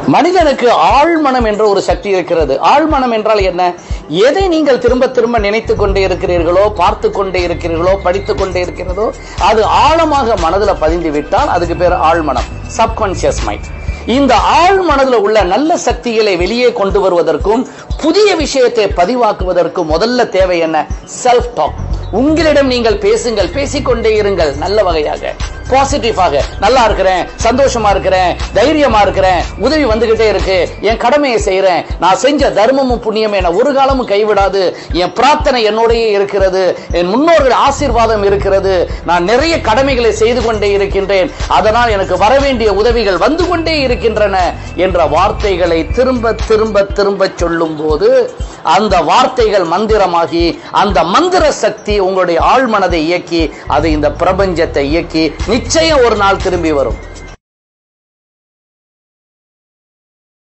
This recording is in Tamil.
மனிதனுக்கு ஆழ்மனம் என்ற ஒரு சக்தி இருக்கிறது ஆழ்மனம் என்றால் என்ன எதை நீங்கள் திரும்ப திரும்ப நினைத்து கொண்டே இருக்கிறீர்களோ பார்த்து கொண்டே இருக்கிறீர்களோ படித்துக் கொண்டே இருக்கிறதோ அது ஆழமாக மனதில் பதிந்து விட்டால் அதுக்கு பேர் ஆழ்மனம் சப்கான்சியஸ் மைண்ட் இந்த ஆழ் மனதில் உள்ள நல்ல சக்திகளை வெளியே கொண்டு வருவதற்கும் புதிய விஷயத்தை பதிவாக்குவதற்கும் முதல்ல தேவை என்ன செல்ஃப் டாக் உங்களிடம் நீங்கள் பேசுங்கள் பேசிக்கொண்டே இருங்கள் நல்ல வகையாக பாசிட்டிவாக நல்லா இருக்கிறேன் சந்தோஷமா இருக்கிறேன் தைரியமா இருக்கிறேன் உதவி வந்துகிட்டே இருக்கு என் கடமையை செய்யறேன் நான் செஞ்ச தர்மமும் புண்ணியமே என்ன ஒரு காலமும் கைவிடாது என் பிரார்த்தனை என்னோடயே இருக்கிறது என் முன்னோர்கள் ஆசீர்வாதம் இருக்கிறது நான் நிறைய கடமைகளை செய்து கொண்டே இருக்கின்றேன் அதனால் எனக்கு வர வேண்டிய உதவிகள் வந்து கொண்டே இருக்கின்றன என்ற வார்த்தைகளை திரும்ப திரும்ப திரும்ப சொல்லும் போது அந்த வார்த்தைகள் மந்திரமாகி அந்த மந்திர சக்தி உங்களுடைய ஆழ்மனதை இயக்கி அது இந்த பிரபஞ்சத்தை இயக்கி நிச்சயம் ஒரு நாள் திரும்பி வரும்